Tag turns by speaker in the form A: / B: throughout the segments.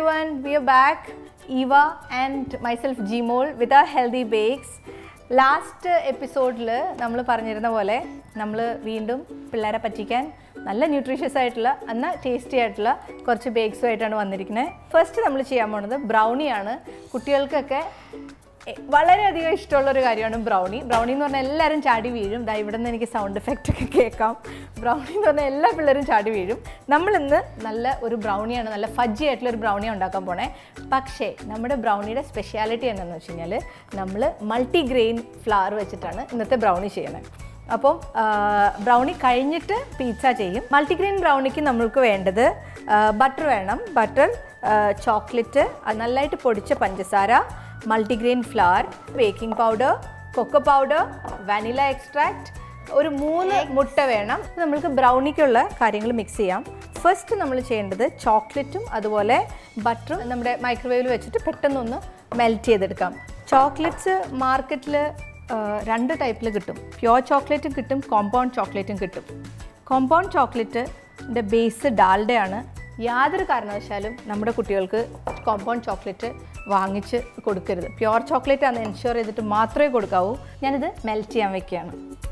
A: everyone. We are back, Eva and myself Gmol with our healthy bakes. Last എപ്പിസോഡിൽ നമ്മൾ പറഞ്ഞിരുന്ന പോലെ നമ്മൾ വീണ്ടും പിള്ളേരെ പറ്റിക്കാൻ നല്ല ന്യൂട്രീഷ്യസ് ആയിട്ടുള്ള എന്നാൽ ടേസ്റ്റി ആയിട്ടുള്ള കുറച്ച് ബേക്സുമായിട്ടാണ് വന്നിരിക്കുന്നത് ഫസ്റ്റ് നമ്മൾ ചെയ്യാൻ പോണത് ബ്രൗണിയാണ് കുട്ടികൾക്കൊക്കെ എ- വളരെയധികം ഇഷ്ടമുള്ള ഒരു കാര്യമാണ് ബ്രൗണി ബ്രൗണി എന്ന് പറഞ്ഞാൽ എല്ലാവരും ചാടി വീഴും ദാ ഇവിടെ നിന്ന് എനിക്ക് സൗണ്ട് എഫക്റ്റ് ഒക്കെ കേൾക്കാം ബ്രൗണി എന്ന് പറഞ്ഞാൽ എല്ലാ പിള്ളേരും ചാടി വീഴും നമ്മളിന്ന് നല്ല ഒരു ബ്രൗണിയാണ് നല്ല ഫജ്ജി ആയിട്ടുള്ള ഒരു ബ്രൗണി ഉണ്ടാക്കാൻ പോണേ പക്ഷേ നമ്മുടെ ബ്രൗണിയുടെ സ്പെഷ്യാലിറ്റി എന്താണെന്ന് വെച്ച് കഴിഞ്ഞാൽ നമ്മൾ മൾട്ടിഗ്രെയിൻ ഫ്ലവർ വെച്ചിട്ടാണ് ഇന്നത്തെ ബ്രൗണി ചെയ്യണത് അപ്പം ബ്രൗണി കഴിഞ്ഞിട്ട് പീച്ച ചെയ്യും മൾട്ടിഗ്രെയിൻ ബ്രൗണിക്ക് നമ്മൾക്ക് വേണ്ടത് ബട്ടർ വേണം ബട്ടർ ചോക്ലേറ്റ് നല്ലതായിട്ട് പൊടിച്ച പഞ്ചസാര multigrain flour baking powder cocoa powder vanilla extract ഒരു മൂന്ന് മുട്ട വേണം നമ്മൾക്ക് ബ്രൗണിക്കുള്ള കാര്യങ്ങൾ മിക്സ് ചെയ്യാം ഫസ്റ്റ് നമ്മൾ ചെയ്യേണ്ടത് ചോക്ലേറ്റും അതുപോലെ ബട്ടറും നമ്മുടെ മൈക്രോവേവിൽ വെച്ചിട്ട് പെട്ടെന്നൊന്ന് മെൽറ്റ് ചെയ്തെടുക്കാം ചോക്ലേറ്റ്സ് മാർക്കറ്റിൽ രണ്ട് ടൈപ്പിൽ കിട്ടും പ്യോർ ചോക്ലേറ്റും കിട്ടും കോമ്പൗണ്ട് ചോക്ലേറ്റും കിട്ടും കോമ്പൗണ്ട് ചോക്ലേറ്റിൻ്റെ ബേസ് ഡാൽഡയാണ് യാതൊരു കാരണവശാലും നമ്മുടെ കുട്ടികൾക്ക് കോമ്പൗണ്ട് ചോക്ലേറ്റ് വാങ്ങിച്ച് കൊടുക്കരുത് പ്യുവർ ചോക്ലേറ്റ് ആണെന്ന് എൻഷുർ ചെയ്തിട്ട് മാത്രമേ കൊടുക്കാവൂ ഞാനിത് മെൽറ്റ് ചെയ്യാൻ വെക്കുകയാണ്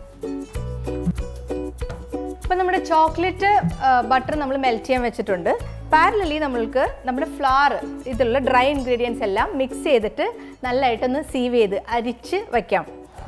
A: ഇപ്പം നമ്മുടെ ചോക്ലേറ്റ് ബട്ടർ നമ്മൾ മെൽറ്റ് ചെയ്യാൻ വെച്ചിട്ടുണ്ട് പാരലലി നമ്മൾക്ക് നമ്മുടെ ഫ്ലവർ ഇതിലുള്ള ഡ്രൈ ഇൻഗ്രീഡിയൻസ് എല്ലാം മിക്സ് ചെയ്തിട്ട് നല്ലതായിട്ടൊന്ന് സീവ് ചെയ്ത് അരിച്ച് വയ്ക്കാം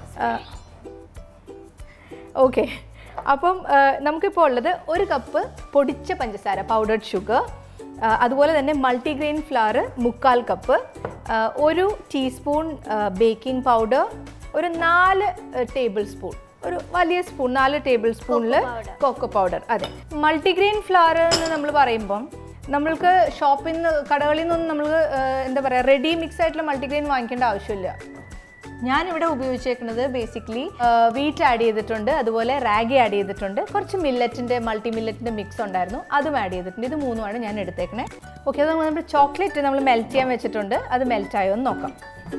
A: ഓക്കെ അപ്പം ആ, നമുക്കിപ്പോൾ ഉള്ളത് ഒരു കപ്പ് പൊടിച്ച പഞ്ചസാര പൗഡർഡ് ഷുഗർ അതുപോലെ തന്നെ മൾട്ടിഗ്രെയിൻ ഫ്ലവർ മുക്കാൽ കപ്പ് ആ, ഒരു ടീസ്പൂൺ ബേക്കിംഗ് പൗഡർ ഒരു നാല് ടേബിൾ സ്പൂൺ ഒരു വലിയ സ്പൂൺ നാല് ടേബിൾ സ്പൂണിൽ കൊക്കോ പൗഡർ അതെ മൾട്ടിഗ്രെയിൻ ഫ്ലവർ എന്ന് നമ്മൾ പറയുമ്പം നമ്മൾക്ക് ഷോപ്പിൽ നിന്ന് കടകളിൽ നിന്നൊന്നും നമ്മൾ എന്താ പറയുക റെഡി മിക്സ് ആയിട്ടുള്ള മൾട്ടിഗ്രെയിൻ വാങ്ങിക്കേണ്ട ആവശ്യമില്ല ഞാനിവിടെ ഉപയോഗിച്ചേക്കുന്നത് ബേസിക്കലി വീറ്റ് ആഡ് ചെയ്തിട്ടുണ്ട് അതുപോലെ റാഗി ആഡ് ചെയ്തിട്ടുണ്ട് കുറച്ച് മില്ലറ്റിൻ്റെ മൾട്ടി മില്ലറ്റിൻ്റെ മിക്സ് ഉണ്ടായിരുന്നു അതും ആഡ് ചെയ്തിട്ടുണ്ട് ഇത് മൂന്നുമാണ് ഞാൻ എടുത്തേക്കണേ ഓക്കെ അത് നമ്മുടെ ചോക്ലേറ്റ് നമ്മൾ മെൽറ്റ് ചെയ്യാൻ വെച്ചിട്ടുണ്ട് അത് മെൽറ്റ് ആയോ എന്ന് നോക്കാം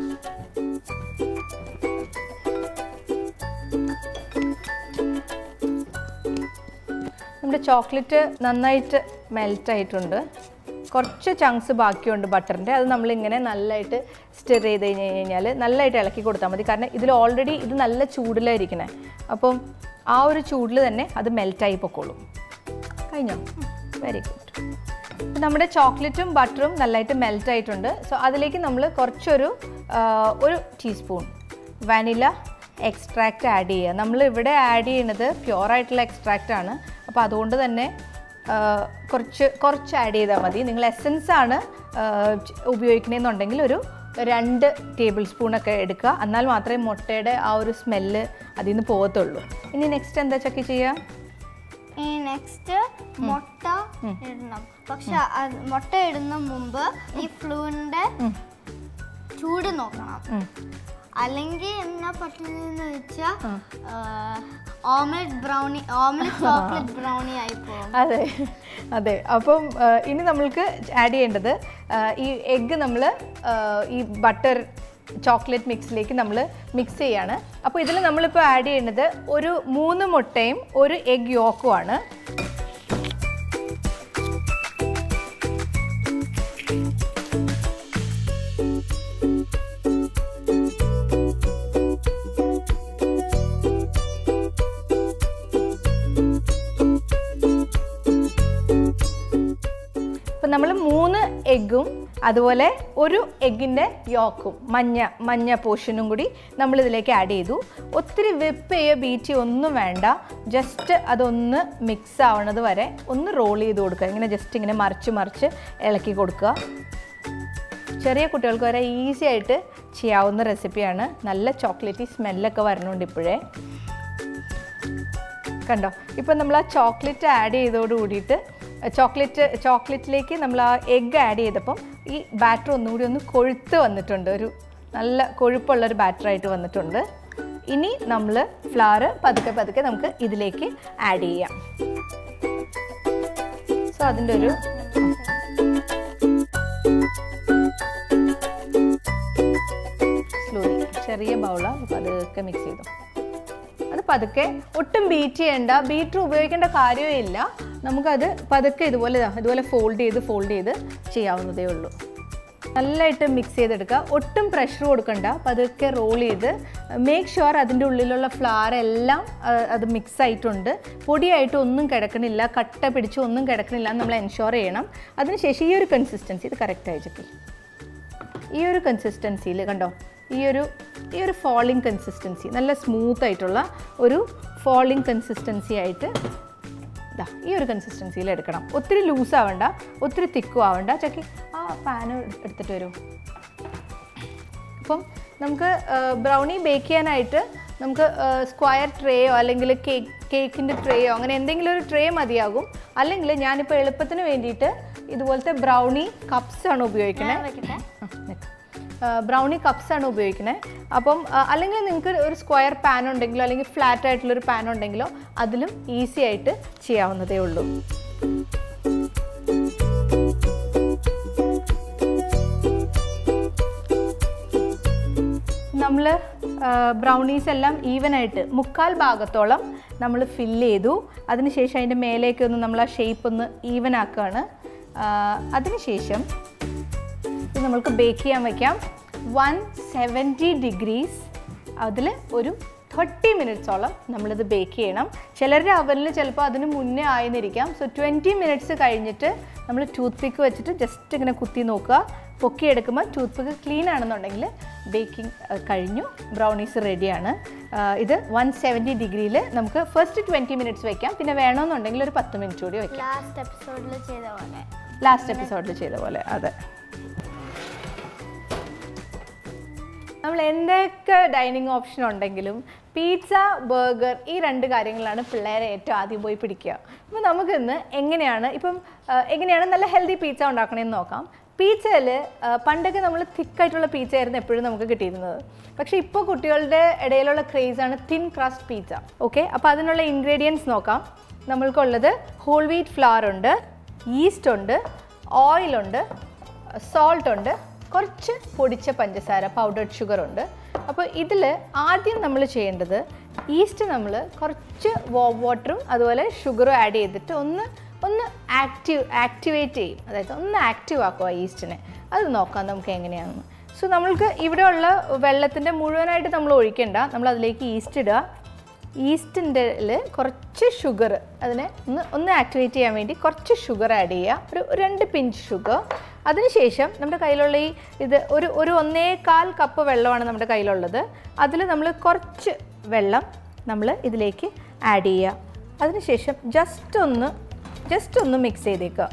A: നമ്മുടെ ചോക്ലേറ്റ് നന്നായിട്ട് മെൽറ്റ് ആയിട്ടുണ്ട് കുറച്ച് ചങ്ക്സ് ബാക്കിയുണ്ട് ബട്ടറിൻ്റെ അത് നമ്മളിങ്ങനെ നല്ലതായിട്ട് സ്റ്റിർ ചെയ്ത് കഴിഞ്ഞ് കഴിഞ്ഞാൽ നല്ലതായിട്ട് ഇളക്കി കൊടുത്താൽ മതി കാരണം ഇതിൽ ഓൾറെഡി ഇത് നല്ല ചൂടിലായിരിക്കണേ അപ്പം ആ ഒരു ചൂടിൽ തന്നെ അത് മെൽറ്റായി പൊക്കോളും കഴിഞ്ഞോ വെരി ഗുഡ് നമ്മുടെ ചോക്ലേറ്റും ബട്ടറും നല്ലതായിട്ട് മെൽറ്റ് ആയിട്ടുണ്ട് സോ അതിലേക്ക് നമ്മൾ കുറച്ചൊരു ആ, ഒരു ടീസ്പൂൺ വാനില എക്സ്ട്രാക്റ്റ് ആഡ് ചെയ്യുക നമ്മൾ ഇവിടെ ആഡ് ചെയ്യുന്നത് പ്യുവർ ആയിട്ടുള്ള എക്സ്ട്രാക്റ്റ് ആണ് അപ്പോൾ അതുകൊണ്ട് തന്നെ ആ, കുറച്ച് കുറച്ച് ആഡ് ചെയ്താൽ മതി നിങ്ങൾ എസൻസ് ആണ് ആ, ച്- ഉപയോഗിക്കണമെന്നുണ്ടെങ്കിൽ ഒരു രണ്ട് ടേബിൾ സ്പൂണൊക്കെ എടുക്കുക എന്നാൽ മാത്രമേ മുട്ടയുടെ ആ ഒരു സ്മെല്ല് അതിൽ നിന്ന് പോകത്തുള്ളൂ ഇനി നെക്സ്റ്റ് എന്താ ചക്കി ചെയ്യുക
B: ഈ നെക്സ്റ്റ് മുട്ട ഇടണം പക്ഷെ അത് മുട്ട ഇടുന്ന മുമ്പ് ഈ ഫ്ലൂവിന്റെ ചൂട് നോക്കണം
A: ഉം.
B: അല്ലെങ്കിൽ എന്നാ പറ്റുന്നതെന്ന് വെച്ചാൽ omelette brownie omelette chocolate brownie ആയി പോകും
A: അതെ അതെ അപ്പം ആ, ഇനി നമ്മൾക്ക് ആഡ് ചെയ്യേണ്ടത് ആ, ഈ എഗ്ഗ് നമ്മൾ ഈ ബട്ടർ ചോക്ലേറ്റ് മിക്സിലേക്ക് നമ്മൾ മിക്സ് ചെയ്യാണ് അപ്പോൾ ഇതിൽ നമ്മളിപ്പോൾ ആഡ് ചെയ്യുന്നത് ഒരു മൂന്ന് മുട്ടയും ഒരു എഗ് യോക്കുമാണ് അപ്പം നമ്മൾ മൂന്ന് എഗ്ഗും അതുപോലെ ഒരു എഗ്ഗിൻ്റെ യോക്കും മഞ്ഞ മഞ്ഞ പോർഷനും കൂടി നമ്മൾ ഇതിലേക്ക് ആഡ് ചെയ്തു ഒത്തിരി വെപ്പ് ചെയ്യുക ബീറ്റ് ചെയ്യുക ഒന്നും വേണ്ട ജസ്റ്റ് അതൊന്ന് മിക്സ് ആവണത് വരെ ഒന്ന് റോൾ ചെയ്ത് കൊടുക്കുക ഇങ്ങനെ ജസ്റ്റ് ഇങ്ങനെ മറിച്ച് മറിച്ച് ഇളക്കി കൊടുക്കുക ചെറിയ കുട്ടികൾക്ക് വരെ ഈസി ആയിട്ട് ചെയ്യാവുന്ന റെസിപ്പിയാണ് നല്ല ചോക്ലേറ്റി സ്മെല്ലൊക്കെ വരണുണ്ട് ഇപ്പോഴേ കണ്ടോ ഇപ്പം നമ്മൾ ആ ചോക്ലേറ്റ് ആഡ് ചെയ്തോട് കൂടിയിട്ട് ചോക്ലേറ്റ് ചോക്ലേറ്റിലേക്ക് നമ്മൾ ആ എഗ്ഗ് ആഡ് ചെയ്തപ്പം ഈ ബാറ്റർ ഒന്നുകൂടി ഒന്ന് കൊഴുത്ത് വന്നിട്ടുണ്ട് ഒരു നല്ല കൊഴുപ്പുള്ളൊരു ബാറ്ററായിട്ട് വന്നിട്ടുണ്ട് ഇനി നമ്മൾ ഫ്ലവർ പതുക്കെ പതുക്കെ നമുക്ക് ഇതിലേക്ക് ആഡ് ചെയ്യാം സോ അതിൻ്റെ ഒരു സ്ലോലി ചെറിയ ബൗളാണ് പതുക്കെ മിക്സ് ചെയ്തു അത് പതുക്കെ ഒട്ടും ബീറ്റ് ചെയ്യണ്ട ബീറ്റർ ഉപയോഗിക്കേണ്ട കാര്യമേ ഇല്ല നമുക്കത് പതുക്കെ ഇതുപോലെ ദാ ഇതുപോലെ ഫോൾഡ് ചെയ്ത് ഫോൾഡ് ചെയ്ത് ചെയ്യാവുന്നതേ ഉള്ളൂ നല്ലതായിട്ട് മിക്സ് ചെയ്തെടുക്കുക ഒട്ടും പ്രഷർ കൊടുക്കണ്ട പതുക്കെ റോൾ ചെയ്ത് മേക്ക് ഷുവർ അതിൻ്റെ ഉള്ളിലുള്ള ഫ്ലവർ എല്ലാം ആ, അത് മിക്സ് ആയിട്ടുണ്ട് പൊടിയായിട്ട് ഒന്നും കിടക്കണില്ല കട്ട പിടിച്ച് ഒന്നും കിടക്കണില്ല എന്ന് നമ്മൾ എൻഷുർ ചെയ്യണം അതിനുശേഷം ഈ ഒരു കൺസിസ്റ്റൻസി ഇത് കറക്റ്റ് ആയിട്ട് ഈ ഒരു കൺസിസ്റ്റൻസിയിൽ കണ്ടോ ഈ ഒരു ഈ ഒരു ഫോളിങ് കൺസിസ്റ്റൻസി നല്ല സ്മൂത്ത് ആയിട്ടുള്ള ഒരു ഫോളിങ് കൺസിസ്റ്റൻസി ആയിട്ട് ഇതാ ഈ ഒരു കൺസിസ്റ്റൻസിയിൽ എടുക്കണം ഒത്തിരി ലൂസ് ആവണ്ട ഒത്തിരി തിക്കും ആവണ്ട ചക്കി ആ പാന് എടുത്തിട്ട് വരൂ അപ്പം നമുക്ക് ബ്രൗണി ബേക്ക് ചെയ്യാനായിട്ട് നമുക്ക് സ്ക്വയർ ട്രേയോ അല്ലെങ്കിൽ കേക്ക് കേക്കിൻ്റെ ട്രേയോ അങ്ങനെ എന്തെങ്കിലും ഒരു ട്രേ മതിയാകും അല്ലെങ്കിൽ ഞാനിപ്പോൾ എളുപ്പത്തിന് വേണ്ടിയിട്ട് ഇതുപോലത്തെ ബ്രൗണി കപ്സ് ആണ് ഉപയോഗിക്കുന്നത്
B: വെക്കട്ടെ
A: ബ്രൗണി കപ്സ് ആണ് ഉപയോഗിക്കുന്നത് അപ്പം ആ, അല്ലെങ്കിൽ നിങ്ങൾക്ക് ഒരു സ്ക്വയർ പാൻ ഉണ്ടെങ്കിലോ അല്ലെങ്കിൽ ഫ്ലാറ്റ് ആയിട്ടുള്ളൊരു പാൻ ഉണ്ടെങ്കിലോ അതിലും ഈസി ആയിട്ട് ചെയ്യാവുന്നതേ ഉള്ളൂ നമ്മൾ ബ്രൗണീസ് എല്ലാം ഈവൻ ആയിട്ട് മുക്കാൽ ഭാഗത്തോളം നമ്മൾ ഫില്ല് ചെയ്തു അതിനുശേഷം അതിൻ്റെ മേലേക്ക് ഒന്ന് നമ്മൾ ആ ഷേപ്പ് ഒന്ന് ഈവൻ ആക്കുകയാണ് ആ, അതിനുശേഷം ഇത് നമുക്ക് ബേക്ക് ചെയ്യാൻ വയ്ക്കാം വൺ സെവൻറ്റി ഡിഗ്രീസ് അതിൽ ഒരു തേർട്ടി മിനിറ്റ്സോളം നമ്മളിത് ബേക്ക് ചെയ്യണം ചിലരുടെ അവനിൽ ചിലപ്പോൾ അതിന് മുന്നേ ആയെന്നിരിക്കാം സോ ട്വൻറ്റി മിനിറ്റ്സ് കഴിഞ്ഞിട്ട് നമ്മൾ ടൂത്ത് പിക്ക് വെച്ചിട്ട് ജസ്റ്റ് ഇങ്ങനെ കുത്തി നോക്കുക പൊക്കിയെടുക്കുമ്പോൾ ടൂത്ത് പിക്ക് ക്ലീൻ ആണെന്നുണ്ടെങ്കിൽ ബേക്കിംഗ് കഴിഞ്ഞു ബ്രൗണീസ് റെഡിയാണ് ഇത് വൺ സെവൻറ്റി ഡിഗ്രിയിൽ നമുക്ക് ഫസ്റ്റ് ട്വൻറ്റി മിനിറ്റ്സ് വയ്ക്കാം പിന്നെ വേണമെന്നുണ്ടെങ്കിൽ ഒരു പത്ത് മിനിറ്റ് കൂടി വയ്ക്കാം
B: ലാസ്റ്റ് എപ്പിസോഡിൽ ചെയ്ത പോലെ
A: ലാസ്റ്റ് എപ്പിസോഡിൽ ചെയ്ത പോലെ അതെ നമ്മൾ എന്തൊക്കെ ഡൈനിങ് ഓപ്ഷൻ ഉണ്ടെങ്കിലും പീറ്റ്സ ബർഗർ ഈ രണ്ട് കാര്യങ്ങളാണ് പിള്ളേരെ ഏറ്റവും ആദ്യം പോയി പിടിക്കുക അപ്പോൾ നമുക്കിന്ന് എങ്ങനെയാണ് ഇപ്പം ആ, എങ്ങനെയാണ് നല്ല ഹെൽത്തി പീച്ച ഉണ്ടാക്കണമെന്ന് നോക്കാം പീച്ചയിൽ പണ്ടൊക്കെ നമ്മൾ തിക്കായിട്ടുള്ള പീച്ച ആയിരുന്നു എപ്പോഴും നമുക്ക് കിട്ടിയിരുന്നത് പക്ഷേ ഇപ്പോൾ കുട്ടികളുടെ ഇടയിലുള്ള ക്രേസാണ് തിൻ ക്രസ്റ്റ് പീച്ച ഓക്കെ അപ്പോൾ അതിനുള്ള ഇൻഗ്രീഡിയൻസ് നോക്കാം നമ്മൾക്കുള്ളത് ഹോൾ വീറ്റ് ഫ്ലവർ ഉണ്ട് ഈസ്റ്റ് ഉണ്ട് ഓയിലുണ്ട് സോൾട്ട് ഉണ്ട് കുറച്ച് പൊടിച്ച പഞ്ചസാര പൗഡർഡ് ഷുഗർ ഉണ്ട് അപ്പോൾ ഇതിൽ ആദ്യം നമ്മൾ ചെയ്യേണ്ടത് ഈസ്റ്റ് നമ്മൾ കുറച്ച് വാട്ടറും അതുപോലെ ഷുഗറും ആഡ് ചെയ്തിട്ട് ഒന്ന് ഒന്ന് ആക്റ്റീവ് ആക്ടിവേറ്റ് ചെയ്യും അതായത് ഒന്ന് ആക്റ്റീവ് ആക്കുക ഈസ്റ്റിനെ അത് നോക്കാം നമുക്ക് എങ്ങനെയാണെന്ന് സോ നമ്മൾക്ക് ഇവിടെയുള്ള വെള്ളത്തിൻ്റെ മുഴുവനായിട്ട് നമ്മൾ ഒഴിക്കേണ്ട നമ്മൾ അതിലേക്ക് ഈസ്റ്റ് ഇടുക ഈസ്റ്റിൻ്റെ കുറച്ച് ഷുഗർ അതിനെ ഒന്ന് ഒന്ന് ആക്ടിവേറ്റ് ചെയ്യാൻ വേണ്ടി കുറച്ച് ഷുഗർ ആഡ് ചെയ്യുക ഒരു ഒരു രണ്ട് പിഞ്ച് ഷുഗർ അതിനുശേഷം നമ്മുടെ കയ്യിലുള്ള ഈ ഇത് ഒരു ഒരു ഒന്നേകാൽ കപ്പ് വെള്ളമാണ് നമ്മുടെ കയ്യിലുള്ളത് അതിൽ നമ്മൾ കുറച്ച് വെള്ളം നമ്മൾ ഇതിലേക്ക് ആഡ് ചെയ്യുക അതിനുശേഷം ജസ്റ്റ് ഒന്ന് ജസ്റ്റ് ഒന്ന് മിക്സ് ചെയ്തേക്കുക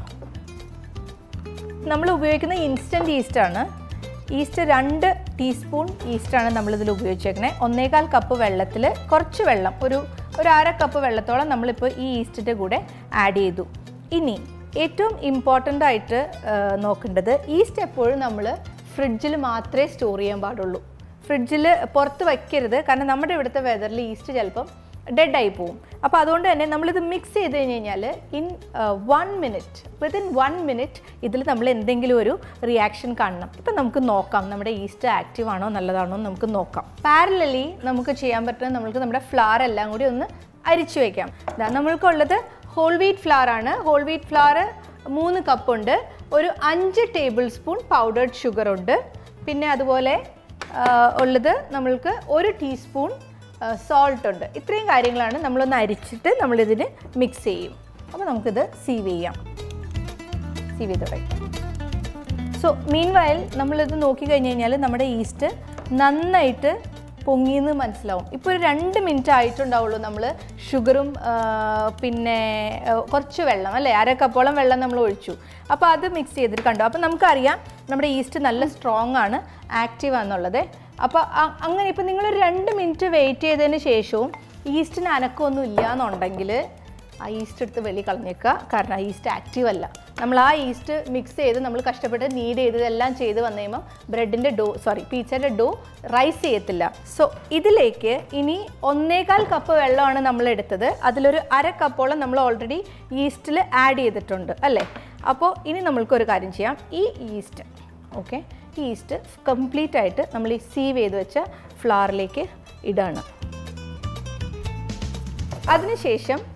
A: നമ്മൾ ഉപയോഗിക്കുന്ന ഇൻസ്റ്റൻറ്റ് ഈസ്റ്റാണ് ഈസ്റ്റ് രണ്ട് ടീസ്പൂൺ ഈസ്റ്റാണ് നമ്മളിതിൽ ഉപയോഗിച്ചേക്കുന്നത് ഒന്നേകാൽ കപ്പ് വെള്ളത്തിൽ കുറച്ച് വെള്ളം ഒരു ഒരു അര കപ്പ് വെള്ളത്തോളം നമ്മളിപ്പോൾ ഈ ഈസ്റ്റിൻ്റെ കൂടെ ആഡ് ചെയ്തു ഇനി ഏറ്റവും ഇമ്പോർട്ടൻ്റ് ആയിട്ട് ആ, നോക്കേണ്ടത് ഈസ്റ്റ് എപ്പോഴും നമ്മൾ ഫ്രിഡ്ജിൽ മാത്രമേ സ്റ്റോർ ചെയ്യാൻ പാടുള്ളൂ ഫ്രിഡ്ജിൽ പുറത്ത് വയ്ക്കരുത് കാരണം നമ്മുടെ ഇവിടുത്തെ വെതറിൽ ഈസ്റ്റ് ചിലപ്പം ഡെഡ് ആയി പോവും അപ്പോൾ അതുകൊണ്ട് തന്നെ നമ്മളിത് മിക്സ് ചെയ്ത് കഴിഞ്ഞ് കഴിഞ്ഞാൽ in one minute within one minute ഇതിൽ നമ്മൾ എന്തെങ്കിലും ഒരു റിയാക്ഷൻ കാണണം ഇപ്പം നമുക്ക് നോക്കാം നമ്മുടെ ഈസ്റ്റ് ആക്റ്റീവ് ആണോ നല്ലതാണോ എന്ന് നമുക്ക് നോക്കാം പാരലലി നമുക്ക് ചെയ്യാൻ പറ്റുന്ന നമുക്ക് നമ്മുടെ ഫ്ലവർ എല്ലാം കൂടി ഒന്ന് അരിച്ചു വയ്ക്കാം ഇതാ നമ്മൾക്കുള്ളത് ഹോൾ വീറ്റ് ഫ്ലവർ ആണ് ഹോൾ വീറ്റ് ഫ്ലവർ മൂന്ന് കപ്പുണ്ട് ഒരു അഞ്ച് ടേബിൾ സ്പൂൺ പൗഡേർഡ് ഷുഗർ ഉണ്ട് പിന്നെ അതുപോലെ ആ, ഉള്ളത് നമ്മൾക്ക് ഒരു ടീസ്പൂൺ സോൾട്ട് ഉണ്ട് ഇത്രയും കാര്യങ്ങളാണ് നമ്മളൊന്ന് അരിച്ചിട്ട് നമ്മളിതിന് മിക്സ് ചെയ്യും അപ്പോൾ നമുക്കിത് സീവ് ചെയ്യാം സീവ് ചെയ്ത് വയ്ക്കാം സോ മീൻ വയൽ നമ്മളിത് നോക്കി കഴിഞ്ഞ് കഴിഞ്ഞാൽ നമ്മുടെ ഈസ്റ്റ് നന്നായിട്ട് പൊങ്ങിയെന്ന് മനസ്സിലാവും ഇപ്പോൾ ഒരു രണ്ട് മിനിറ്റ് ആയിട്ടുണ്ടാവുള്ളൂ നമ്മൾ ഷുഗറും ആ, പിന്നെ ആ, കുറച്ച് വെള്ളം അല്ലേ അര കപ്പോളം വെള്ളം നമ്മൾ ഒഴിച്ചു അപ്പോൾ അത് മിക്സ് ചെയ്തിട്ട് കണ്ടു അപ്പോൾ നമുക്കറിയാം നമ്മുടെ ഈസ്റ്റ് നല്ല സ്ട്രോങ് ആണ് ആക്റ്റീവ് ആണെന്നുള്ളത് അപ്പോൾ അ- അങ്ങനെ ഇപ്പോൾ നിങ്ങളൊരു രണ്ട് മിനിറ്റ് വെയിറ്റ് ചെയ്തതിന് ശേഷവും ഈസ്റ്റിന് അനക്കമൊന്നും ഇല്ല എന്നുണ്ടെങ്കിൽ ആ ഈസ്റ്റ് എടുത്ത് വെളി കളഞ്ഞേക്കുക കാരണം ആ ഈസ്റ്റ് ആക്റ്റീവ് അല്ല നമ്മൾ ആ ഈസ്റ്റ് മിക്സ് ചെയ്ത് നമ്മൾ കഷ്ടപ്പെട്ട് നീഡ് ചെയ്ത് ഇതെല്ലാം ചെയ്ത് വന്നു കഴിയുമ്പോൾ ബ്രെഡിൻ്റെ ഡോ സോറി പീച്ചയുടെ ഡോ റൈസ് ചെയ്യത്തില്ല സോ ഇതിലേക്ക് ഇനി ഒന്നേകാൽ കപ്പ് വെള്ളമാണ് നമ്മൾ എടുത്തത് അതിലൊരു അര കപ്പോളം നമ്മൾ ഓൾറെഡി ഈസ്റ്റിൽ ആഡ് ചെയ്തിട്ടുണ്ട് അല്ലേ അപ്പോൾ ഇനി നമ്മൾക്കൊരു കാര്യം ചെയ്യാം ഈ ഈസ്റ്റ് ഓക്കെ ഈ ഈസ്റ്റ് കംപ്ലീറ്റ് ആയിട്ട് നമ്മൾ ഈ സീവ് ചെയ്ത് വെച്ച ഫ്ലവറിലേക്ക് ഇടാണ് അതിനുശേഷം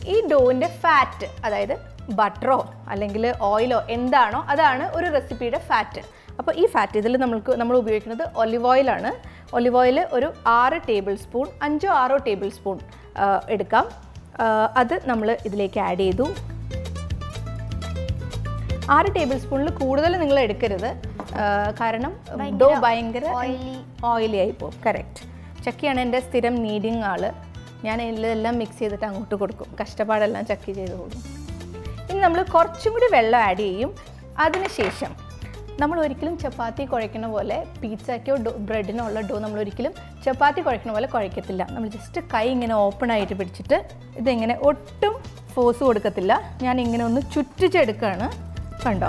A: ഈ ഡോവിൻ്റെ ഫാറ്റ് അതായത് ബട്ടറോ അല്ലെങ്കിൽ ഓയിലോ എന്താണോ അതാണ് ഒരു റെസിപ്പിയുടെ ഫാറ്റ് അപ്പോൾ ഈ ഫാറ്റ് ഇതിൽ നമ്മൾക്ക് നമ്മൾ ഉപയോഗിക്കുന്നത് ഒലിവ് ഓയിലാണ് ഒലിവ് ഓയിൽ ഒരു ആറ് ടേബിൾ സ്പൂൺ അഞ്ചോ ആറോ ടേബിൾ സ്പൂൺ എടുക്കാം ആ, അത് നമ്മൾ ഇതിലേക്ക് ആഡ് ചെയ്തു ആറ് ടേബിൾ സ്പൂണിൽ കൂടുതൽ നിങ്ങൾ എടുക്കരുത് ആ, കാരണം ഡോ ഭയങ്കര
B: oily.
A: ഓയിലി ആയി പോകും കറക്റ്റ് ചക്കിയാണ് എൻ്റെ സ്ഥിരം നീഡിങ് ആള് ഞാൻ ഇതിലെല്ലാം മിക്സ് ചെയ്തിട്ട് അങ്ങോട്ട് കൊടുക്കും കഷ്ടപ്പാടെല്ലാം ചക്കി ചെയ്ത് കൊടുക്കും ഇനി നമ്മൾ കുറച്ചും കൂടി വെള്ളം ആഡ് ചെയ്യും അതിനുശേഷം നമ്മൾ ഒരിക്കലും ചപ്പാത്തി കുഴയ്ക്കണ പോലെ പിzzയ്ക്കോ ഡോ ബ്രെഡിനോ ഉള്ള ഡോ നമ്മൾ ഒരിക്കലും ചപ്പാത്തി കുഴയ്ക്കണ പോലെ കുഴയ്ക്കത്തില്ല നമ്മൾ ജസ്റ്റ് കൈ ഇങ്ങനെ ഓപ്പൺ ആയിട്ട് പിടിച്ചിട്ട് ഇതിങ്ങനെ ഒട്ടും ഫോഴ്സ് കൊടുക്കത്തില്ല ഞാൻ ഇങ്ങനെ ഒന്ന് ചുറ്റിച്ചെടുക്കുകയാണ് കണ്ടോ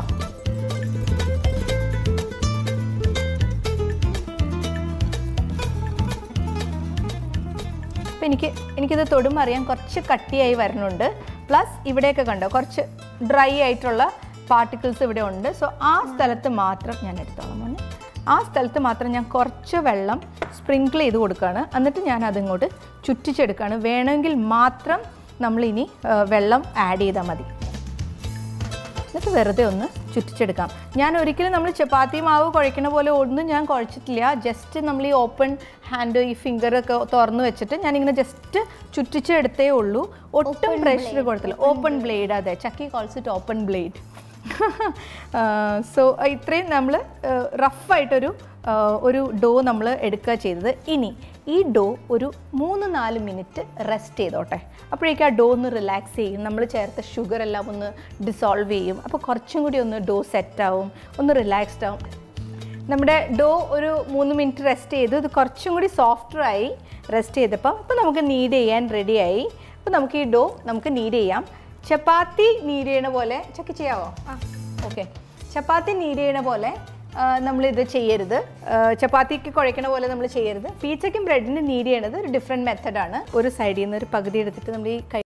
A: അപ്പം എനിക്ക് എനിക്കിത് തൊടുമ്പോൾ അറിയാം കുറച്ച് കട്ടിയായി വരുന്നുണ്ട് പ്ലസ് ഇവിടെയൊക്കെ കണ്ടോ കുറച്ച് ഡ്രൈ ആയിട്ടുള്ള പാർട്ടിക്കിൾസ് ഇവിടെ ഉണ്ട് സോ ആ സ്ഥലത്ത് മാത്രം ഞാൻ എടുത്തോളാം മോനെ ആ സ്ഥലത്ത് മാത്രം ഞാൻ കുറച്ച് വെള്ളം സ്പ്രിങ്കിൾ ചെയ്ത് കൊടുക്കുകയാണ് എന്നിട്ട് ഞാൻ അതിങ്ങോട്ട് ചുറ്റിച്ചെടുക്കുകയാണ് വേണമെങ്കിൽ മാത്രം നമ്മളിനി ആ, വെള്ളം ആഡ് ചെയ്താൽ മതി എന്നിട്ട് വെറുതെ ഒന്ന് ചുറ്റിച്ചെടുക്കാം ഞാൻ ഒരിക്കലും നമ്മൾ ചപ്പാത്തി മാവ് കുഴയ്ക്കണ പോലെ ഒന്നും ഞാൻ കുഴച്ചിട്ടില്ല ജസ്റ്റ് നമ്മൾ ഈ ഓപ്പൺ ഹാൻഡ് ഈ ഫിംഗറൊക്കെ തുറന്ന് വെച്ചിട്ട് ഞാനിങ്ങനെ ജസ്റ്റ് ചുറ്റിച്ചെടുത്തേ ഉള്ളൂ ഒട്ടും പ്രഷർ കൊടുത്തില്ല ഓപ്പൺ ബ്ലേഡ് അതെ Chakki calls it open blade so ഇത്രയും നമ്മൾ റഫായിട്ടൊരു ഒരു ഡോ നമ്മൾ എടുക്കുക ചെയ്തത് ഇനി ഈ ഡോ ഒരു മൂന്ന് നാല് മിനിറ്റ് റെസ്റ്റ് ചെയ്തോട്ടെ അപ്പോഴേക്കും ആ ഡോ ഒന്ന് റിലാക്സ് ചെയ്യും നമ്മൾ ചേർത്ത ഷുഗർ എല്ലാം ഒന്ന് ഡിസോൾവ് ചെയ്യും അപ്പോൾ കുറച്ചും കൂടി ഒന്ന് ഡോ സെറ്റ് ആവും ഒന്ന് റിലാക്സ്ഡ് ആവും നമ്മുടെ ഡോ ഒരു മൂന്ന് മിനിറ്റ് റെസ്റ്റ് ചെയ്തു ഇത് കുറച്ചും കൂടി സോഫ്റ്ററായി റെസ്റ്റ് ചെയ്തപ്പോൾ അപ്പോൾ നമുക്ക് നീഡ് ചെയ്യാൻ റെഡിയായി അപ്പോൾ നമുക്ക് ഈ ഡോ നമുക്ക് നീഡ് ചെയ്യാം ചപ്പാത്തി നീഡ് ചെയ്യണ പോലെ ചക്കി ചെയ്യാവോ ഓക്കെ ചപ്പാത്തി നീഡ് ചെയ്യണ പോലെ ആ, നമ്മളിത് ചെയ്യരുത് ആ, ചപ്പാത്തിക്ക് കുഴക്കണ പോലെ നമ്മൾ ചെയ്യരുത് പീച്ചയ്ക്കും ബ്രെഡിന് നീഡ് ചെയ്യണത് ഒരു ഡിഫറെൻറ്റ് മെത്തഡാണ് ഒരു സൈഡിൽ നിന്ന് ഒരു പകുതി എടുത്തിട്ട് നമ്മൾ ഈ കൈ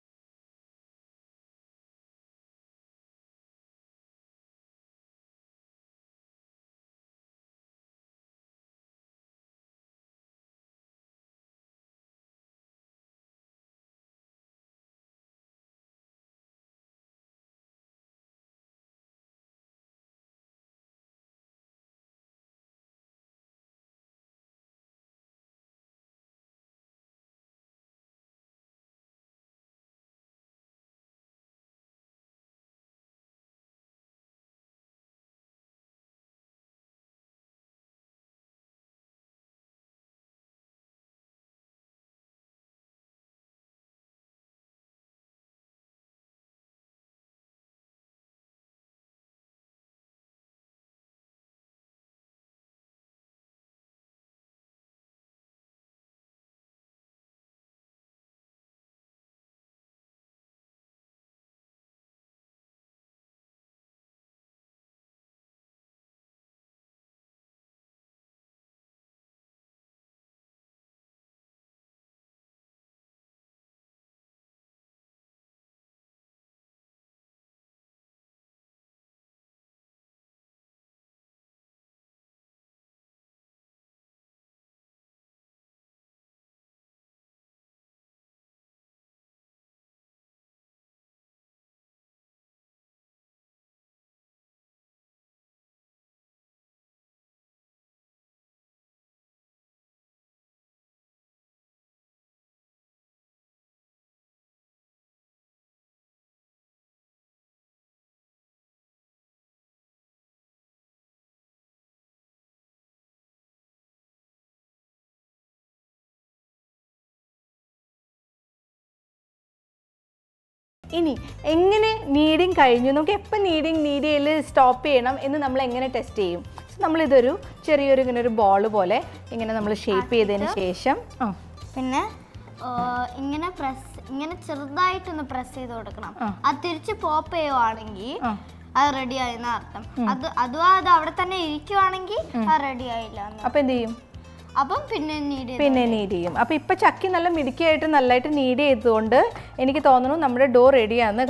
A: ഇനി എങ്ങനെ നീഡിങ് കഴിഞ്ഞു നമുക്ക് എപ്പോൾ നീഡിങ് നീഡ് ചെയ്യൽ സ്റ്റോപ്പ് ചെയ്യണം എന്ന് നമ്മൾ എങ്ങനെ ടെസ്റ്റ് ചെയ്യും നമ്മളിതൊരു ചെറിയൊരു ഇങ്ങനെ ഒരു ബോൾ പോലെ ഇങ്ങനെ നമ്മൾ ഷേപ്പ് ചെയ്തതിന് ശേഷം ആ
B: പിന്നെ ആ, ഇങ്ങനെ പ്രസ് ഇങ്ങനെ ചെറുതായിട്ടൊന്ന് പ്രസ് ചെയ്ത് കൊടുക്കണം
A: ആ.
B: അത് തിരിച്ച് പോപ്പ് ചെയ്യുവാണെങ്കിൽ
A: ആ.
B: അത് റെഡി ആയെന്ന അർത്ഥം അത് അതും അത് അവിടെ തന്നെ ഇരിക്കുവാണെങ്കിൽ അത് റെഡി ആയില്ല എന്ന്
A: അപ്പോൾ എന്ത് ചെയ്യും
B: അപ്പം പിന്നെ നീഡ്
A: പിന്നെ നീഡ് ചെയ്യും അപ്പോൾ ഇപ്പോൾ ചക്കി നല്ല മിടുക്കിയായിട്ട് നല്ലതായിട്ട് നീഡ് ചെയ്തതുകൊണ്ട് എനിക്ക് തോന്നുന്നു നമ്മുടെ ഡോ റെഡിയാണെന്ന് കണ്ടോ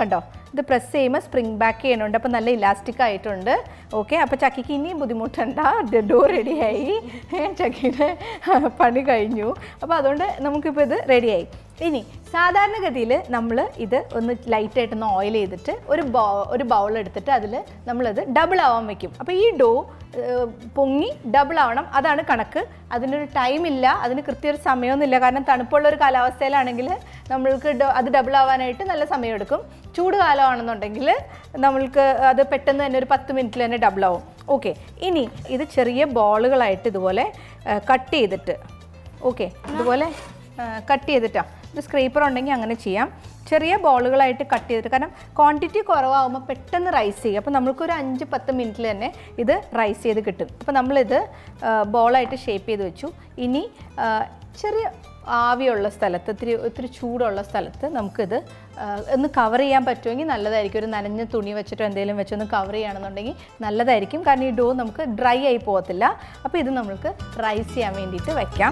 A: ഇത് പ്രസ് ചെയ്യുമ്പോൾ സ്പ്രിങ് ബാക്ക് ചെയ്യണുണ്ട് അപ്പോൾ നല്ല ഇലാസ്റ്റിക് ആയിട്ടുണ്ട് ഓക്കെ അപ്പോൾ ചക്കിക്ക് ഇനിയും ബുദ്ധിമുട്ടണ്ട ഡോ റെഡിയായി ചക്കിയുടെ പണി കഴിഞ്ഞു അപ്പോൾ അതുകൊണ്ട് നമുക്കിപ്പോൾ ഇത് റെഡിയായി ഇനി സാധാരണഗതിയിൽ നമ്മൾ ഇത് ഒന്ന് ലൈറ്റായിട്ടൊന്ന് ഓയിൽ ചെയ്തിട്ട് ഒരു ബൗ ഒരു ബൗൾ എടുത്തിട്ട് അതിൽ നമ്മളത് ഡബിൾ ആവാൻ വെക്കും അപ്പോൾ ഈ ഡോ ഏഹ്, പൊങ്ങി ഡബിൾ ആവണം അതാണ് കണക്ക് അതിനൊരു ടൈം ഇല്ല അതിന് കൃത്യ ഒരു സമയമൊന്നുമില്ല കാരണം തണുപ്പുള്ള ഒരു കാലാവസ്ഥയിലാണെങ്കിൽ നമ്മൾക്ക് ഡ- അത് ഡബിൾ ആവാനായിട്ട് നല്ല സമയമെടുക്കും ചൂട് കാലമാണെന്നുണ്ടെങ്കിൽ നമ്മൾക്ക് അത് പെട്ടെന്ന് തന്നെ ഒരു പത്ത് മിനിറ്റിൽ തന്നെ ഡബിൾ ആവും ഓക്കെ ഇനി ഇത് ചെറിയ ബോളുകളായിട്ട് ഇതുപോലെ കട്ട് ചെയ്തിട്ട് ഓക്കെ ഇതുപോലെ കട്ട് ചെയ്തിട്ടാ ഒരു സ്ക്രേപ്പർ ഉണ്ടെങ്കിൽ അങ്ങനെ ചെയ്യാം ചെറിയ ബോളുകളായിട്ട് കട്ട് ചെയ്തിട്ട് കാരണം ക്വാണ്ടിറ്റി കുറവാകുമ്പോൾ പെട്ടെന്ന് റൈസ് ചെയ്യും അപ്പോൾ നമുക്കൊരു അഞ്ച് പത്ത് മിനിറ്റിൽ തന്നെ ഇത് റൈസ് ചെയ്ത് കിട്ടും അപ്പോൾ നമ്മളിത് ബോളായിട്ട് ഷേപ്പ് ചെയ്ത് വെച്ചു ഇനി ആ, ചെറിയ ആവിയുള്ള സ്ഥലത്ത് ഇത്തിരി ഒത്തിരി ചൂടുള്ള സ്ഥലത്ത് നമുക്കിത് ആ, ഒന്ന് കവർ ചെയ്യാൻ പറ്റുമെങ്കിൽ നല്ലതായിരിക്കും ഒരു നനഞ്ഞ തുണി വെച്ചിട്ടോ എന്തെങ്കിലും വെച്ചൊന്ന് കവർ ചെയ്യുകയാണെന്നുണ്ടെങ്കിൽ നല്ലതായിരിക്കും കാരണം ഈ ഡോ നമുക്ക് ഡ്രൈ ആയി പോകത്തില്ല അപ്പോൾ ഇത് നമുക്ക് റൈസ് ചെയ്യാൻ വേണ്ടിയിട്ട് വയ്ക്കാം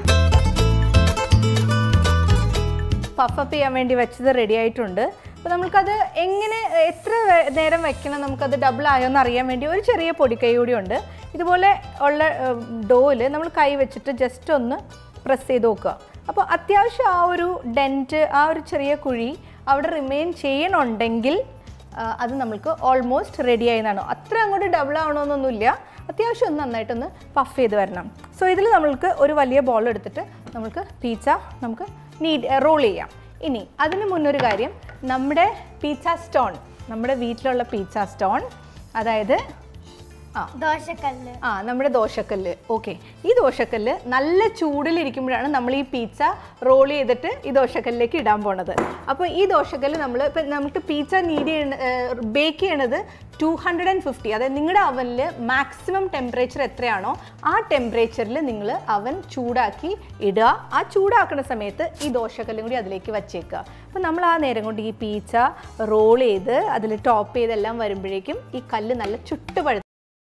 A: പഫപ്പ് ചെയ്യാൻ വേണ്ടി വെച്ചത് റെഡി ആയിട്ടുണ്ട് അപ്പോൾ നമുക്കത് എങ്ങനെ എത്ര വേ- നേരം വെക്കണം നമുക്കത് ഡബിൾ ആയോ എന്ന് അറിയാൻ വേണ്ടി ഒരു ചെറിയ പൊടിക്കൈ കൂടി ഉണ്ട് ഇതുപോലെ ഉള്ള ഡോയിൽ നമ്മൾ കൈ വെച്ചിട്ട് ജസ്റ്റ് ഒന്ന് പ്രസ് ചെയ്ത് നോക്കുക അപ്പോൾ അത്യാവശ്യം ആ ഒരു ഡെൻറ്റ് ആ ഒരു ചെറിയ കുഴി അവിടെ റിമെയിൻ ചെയ്യണുണ്ടെങ്കിൽ ആ, അത് നമുക്ക് ഓൾമോസ്റ്റ് റെഡി ആയെന്നാണ് അത്ര അങ്ങോട്ട് ഡബിൾ ആവണമെന്നൊന്നുമില്ല അത്യാവശ്യം ഒന്ന് നന്നായിട്ടൊന്ന് പഫ് ചെയ്ത് വരണം സോ ഇതിൽ നമ്മൾക്ക് ഒരു വലിയ ബോൾ എടുത്തിട്ട് നമുക്ക് പീച്ച നമുക്ക് നീഡ് റോൾ ചെയ്യാം ഇനി അതിന് മുന്നൊരു കാര്യം നമ്മുടെ പീച്ച സ്റ്റോൺ നമ്മുടെ വീട്ടിലുള്ള പീച്ച സ്റ്റോൺ അതായത് ആ
B: ദോശക്കല്ല്
A: ആ നമ്മുടെ ദോശക്കല്ല് ഓക്കെ ഈ ദോശക്കല്ല് നല്ല ചൂടിലിരിക്കുമ്പോഴാണ് നമ്മൾ ഈ പീച്ച റോൾ ചെയ്തിട്ട് ഈ ദോശക്കല്ലിലേക്ക് ഇടാൻ പോണത് അപ്പോൾ ഈ ദോശക്കല്ല് നമ്മൾ ഇപ്പം നമുക്ക് പീച്ച നീഡ് ചെയ്യണ ബേക്ക് ചെയ്യണത് ടു ഹൺഡ്രഡ് ആൻഡ് ഫിഫ്റ്റി അതായത് നിങ്ങളുടെ അവനിൽ മാക്സിമം ടെമ്പറേച്ചർ എത്രയാണോ ആ ടെമ്പറേച്ചറിൽ നിങ്ങൾ അവൻ ചൂടാക്കി ഇടുക ആ ചൂടാക്കുന്ന സമയത്ത് ഈ ദോശക്കല്ലും കൂടി അതിലേക്ക് വച്ചേക്കുക അപ്പോൾ നമ്മൾ ആ നേരം കൊണ്ട് ഈ പീച്ച റോൾ ചെയ്ത് അതിൽ ടോപ്പ് ചെയ്തെല്ലാം വരുമ്പോഴേക്കും ഈ കല്ല് നല്ല ചുട്ടുപഴുത്ത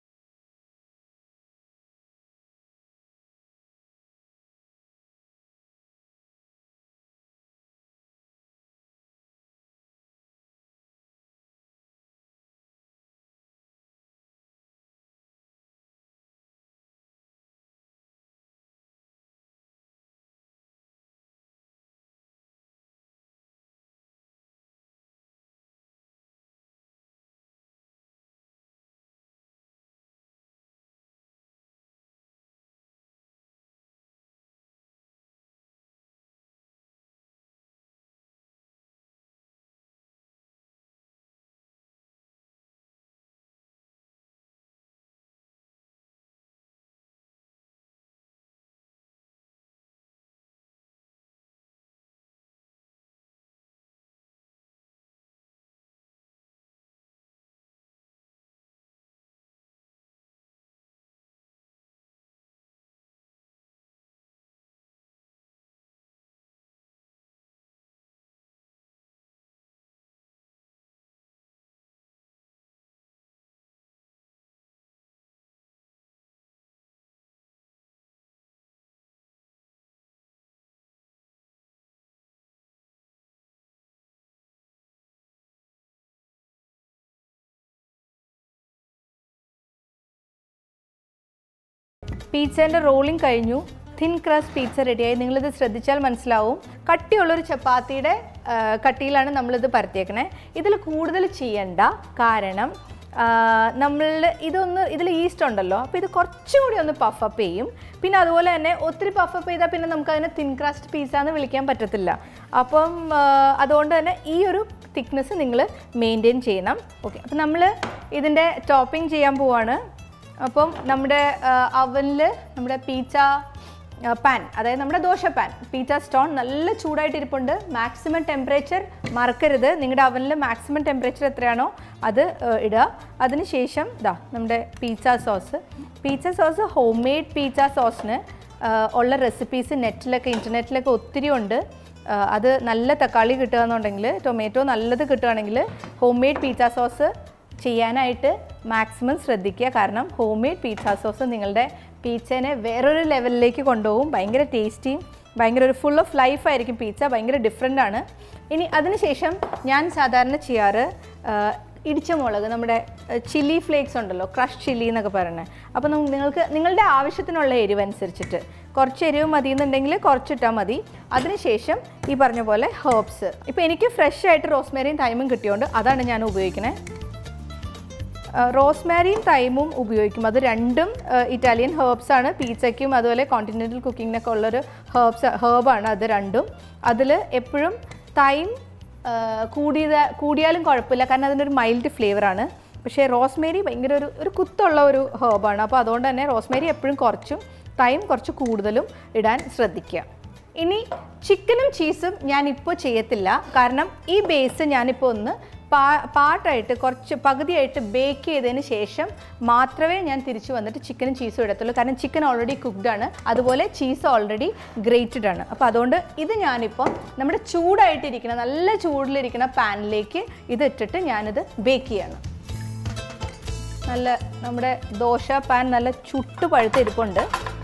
A: പീച്ചേൻ്റെ റോളിംഗ് കഴിഞ്ഞു തിൻ ക്രസ്റ്റ് പീച്ച റെഡിയായി നിങ്ങളിത് ശ്രദ്ധിച്ചാൽ മനസ്സിലാവും കട്ടിയുള്ളൊരു ചപ്പാത്തിയുടെ ആ, കട്ടിയിലാണ് നമ്മളിത് പരത്തിയേക്കണേ ഇതിൽ കൂടുതൽ ചെയ്യണ്ട കാരണം നമ്മൾ ഇതൊന്ന് ഇതിൽ ഈസ്റ്റ് ഉണ്ടല്ലോ അപ്പോൾ ഇത് കുറച്ചുകൂടി ഒന്ന് പഫപ്പ് ചെയ്യും പിന്നെ അതുപോലെ തന്നെ ഒത്തിരി പഫപ്പ് ചെയ്താൽ പിന്നെ നമുക്കതിനെ തിൻ ക്രസ്റ്റ് പീസ എന്ന് വിളിക്കാൻ പറ്റത്തില്ല അപ്പം ആ, അതുകൊണ്ട് തന്നെ ഈ ഒരു തിക്നെസ് നിങ്ങൾ മെയിൻറ്റെയിൻ ചെയ്യണം ഓക്കെ അപ്പം നമ്മൾ ഇതിൻ്റെ ടോപ്പിംഗ് ചെയ്യാൻ പോവാണ് അപ്പം നമ്മുടെ അവനിൽ നമ്മുടെ പീച്ച പാൻ അതായത് നമ്മുടെ ദോശ പാൻ പീച്ച സ്റ്റോൺ നല്ല ചൂടായിട്ട് ഇരിപ്പുണ്ട് മാക്സിമം ടെമ്പറേച്ചർ മറക്കരുത് നിങ്ങളുടെ അവനിൽ മാക്സിമം ടെമ്പറേച്ചർ എത്രയാണോ അത് ആ, ഇടുക അതിനുശേഷം ഇതാ നമ്മുടെ pizza sauce pizza sauce homemade pizza സോസിന് ഉള്ള റെസിപ്പീസ് നെറ്റിലൊക്കെ ഇൻ്റർനെറ്റിലൊക്കെ ഒത്തിരി ഉണ്ട് ആ, അത് നല്ല തക്കാളി കിട്ടുകയെന്നുണ്ടെങ്കിൽ ടൊമാറ്റോ നല്ലത് കിട്ടുകയാണെങ്കിൽ ഹോം മെയ്ഡ് പീച്ച സോസ് ചെയ്യാനായിട്ട് മാക്സിമം ശ്രദ്ധിക്കുക കാരണം ഹോം മെയ്ഡ് പീച്ച സോസ് നിങ്ങളുടെ പീച്ചേനെ വേറൊരു ലെവലിലേക്ക് കൊണ്ടുപോകും ഭയങ്കര ടേസ്റ്റിയും ഭയങ്കര ഒരു ഫുൾ ഓഫ് ലൈഫ് ആയിരിക്കും പീച്ച ഭയങ്കര ഡിഫറെൻ്റ് ആണ് ഇനി അതിനുശേഷം ഞാൻ സാധാരണ ചെയ്യാറ് ഇടിച്ച മുളക് നമ്മുടെ ചില്ലി ഫ്ലേക്സ് ഉണ്ടല്ലോ ക്രഷ് ചില്ലി എന്നൊക്കെ പറയുന്നത് അപ്പോൾ നമുക്ക് നിങ്ങൾക്ക് നിങ്ങളുടെ ആവശ്യത്തിനുള്ള എരിവ് അനുസരിച്ചിട്ട് കുറച്ച് എരിവ് മതി എന്നുണ്ടെങ്കിൽ കുറച്ചിട്ടാൽ മതി അതിനുശേഷം ഈ പറഞ്ഞ പോലെ ഹേർബ്സ് ഇപ്പോൾ എനിക്ക് ഫ്രഷ് ആയിട്ട് റോസ്മേരിയും തൈമും കിട്ടിയോണ്ട് അതാണ് ഞാൻ ഉപയോഗിക്കുന്നത് റോസ്മാരിയും തൈമും ഉപയോഗിക്കും അത് രണ്ടും ആ, ഇറ്റാലിയൻ ഹേർബ്സ് ആണ് പീസയ്ക്കും അതുപോലെ കോണ്ടിനെൻ്റൽ കുക്കിങ്ങിനൊക്കെ ഉള്ളൊരു ഹേർബ്സ് ഹേർബാണ് അത് രണ്ടും അതിൽ എപ്പോഴും തൈം ആ, കൂടിയത് കൂടിയാലും കുഴപ്പമില്ല കാരണം അതിനൊരു മൈൽഡ് ഫ്ലേവറാണ് പക്ഷേ റോസ്മേരി ഭയങ്കര ഒരു ഒരു കുത്തുള്ള ഒരു ഹേർബാണ് അപ്പോൾ അതുകൊണ്ട് തന്നെ റോസ്മേരി എപ്പോഴും കുറച്ചും തൈം കുറച്ച് കൂടുതലും ഇടാൻ ശ്രദ്ധിക്കുക ഇനി ചിക്കനും ചീസും ഞാൻ ഇപ്പോൾ ചെയ്യത്തില്ല കാരണം ഈ ബേസ് ഞാനിപ്പോൾ ഒന്ന് പാ പാട്ടായിട്ട് കുറച്ച് പകുതിയായിട്ട് ബേക്ക് ചെയ്തതിന് ശേഷം മാത്രമേ ഞാൻ തിരിച്ചു വന്നിട്ട് ചിക്കനും ചീസും ഇടത്തുള്ളൂ കാരണം ചിക്കൻ ഓൾറെഡി കുക്ക്ഡ് ആണ് അതുപോലെ ചീസ് ഓൾറെഡി ഗ്രേറ്റഡ് ആണ് അപ്പോൾ അതുകൊണ്ട് ഇത് ഞാനിപ്പോൾ നമ്മുടെ ചൂടായിട്ടിരിക്കുന്ന നല്ല ചൂടിലിരിക്കുന്ന പാനിലേക്ക് ഇത് ഇട്ടിട്ട് ഞാനിത് ബേക്ക് ചെയ്യാണ് നല്ല നമ്മുടെ ദോശ പാൻ നല്ല ചുട്ടു പഴുത്തിരിപ്പുണ്ട്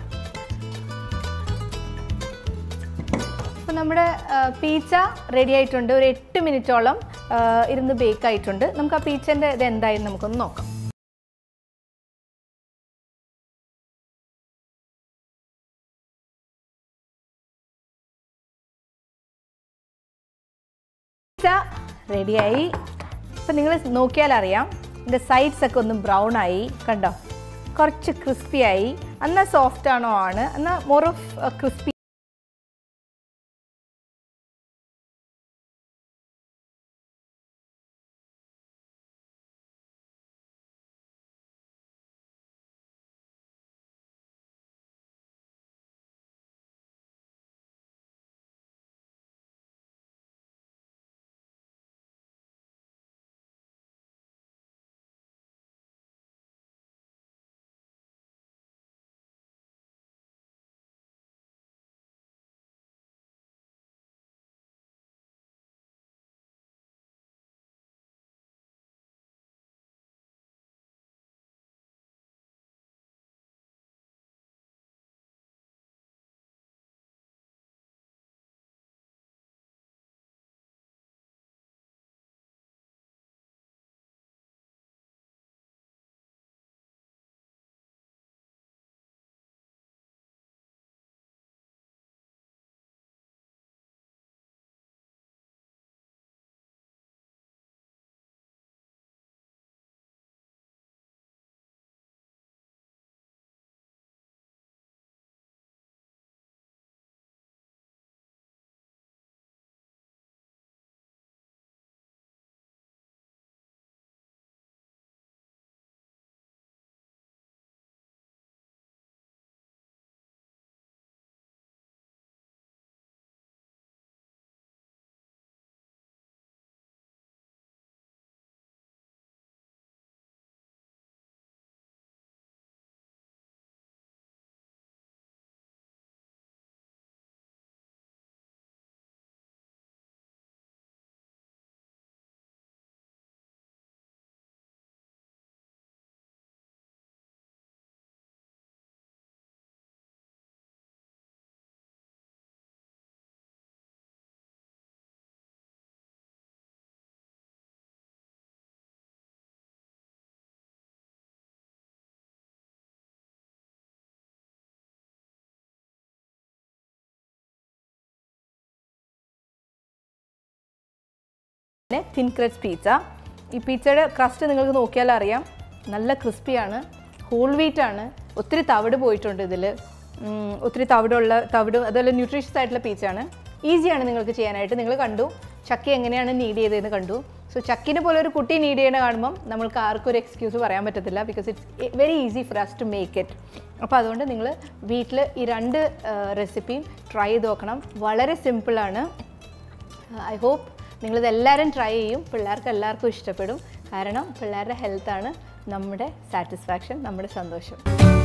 A: അപ്പോൾ നമ്മുടെ പീച്ച റെഡി ആയിട്ടുണ്ട് ഒരു എട്ട് മിനിറ്റോളം ആ, ഇരുന്ന് ബേക്ക് ആയിട്ടുണ്ട് നമുക്ക് ആ പീച്ചൻ്റെ ഇത് എന്തായെന്ന് നമുക്കൊന്ന് നോക്കാം പീച്ച റെഡിയായി ഇപ്പം നിങ്ങൾ നോക്കിയാൽ അറിയാം ഇതിൻ്റെ സൈഡ്സ് ഒക്കെ ഒന്ന് ബ്രൗൺ ആയി കണ്ടോ കുറച്ച് ക്രിസ്പി ആയി എന്നാൽ സോഫ്റ്റ് ആണോ ആണ് എന്നാൽ മോർ ഓഫ് ക്രിസ്പി പിന്നെ തിൻ ക്രസ്റ്റ് പിസ്സ ഈ പിzzയുടെ ക്രസ്റ്റ് നിങ്ങൾക്ക് നോക്കിയാൽ അറിയാം നല്ല ക്രിസ്പിയാണ് ഹോൾ വീറ്റ് ആണ് ഒത്തിരി തവിട് പോയിട്ടുണ്ട് ഇതിൽ ഒത്തിരി തവിടുള്ള തവിട് അതുപോലെ ന്യൂട്രീഷ്യസ് ആയിട്ടുള്ള പിzzയാണ് ഈസിയാണ് നിങ്ങൾക്ക് ചെയ്യാനായിട്ട് നിങ്ങൾ കണ്ടു ചക്കി എങ്ങനെയാണ് നീഡ് ചെയ്തതെന്ന് കണ്ടു സോ ചക്കിനെ പോലെ ഒരു കുട്ടി നീഡ് ചെയ്യണ കാണുമ്പം നമ്മൾക്ക് ആർക്കും ഒരു എക്സ്ക്യൂസ് പറയാൻ പറ്റത്തില്ല because it's very easy for us to make it അപ്പോൾ അതുകൊണ്ട് നിങ്ങൾ വീട്ടിൽ ഈ രണ്ട് റെസിപ്പിയും ട്രൈ ചെയ്ത് നോക്കണം വളരെ സിമ്പിളാണ് ഐ ഹോപ്പ് നിങ്ങളിതെല്ലാവരും ട്രൈ ചെയ്യും പിള്ളേർക്ക് എല്ലാവർക്കും ഇഷ്ടപ്പെടും കാരണം പിള്ളേരുടെ ഹെൽത്താണ് നമ്മുടെ സാറ്റിസ്ഫാക്ഷൻ നമ്മുടെ സന്തോഷം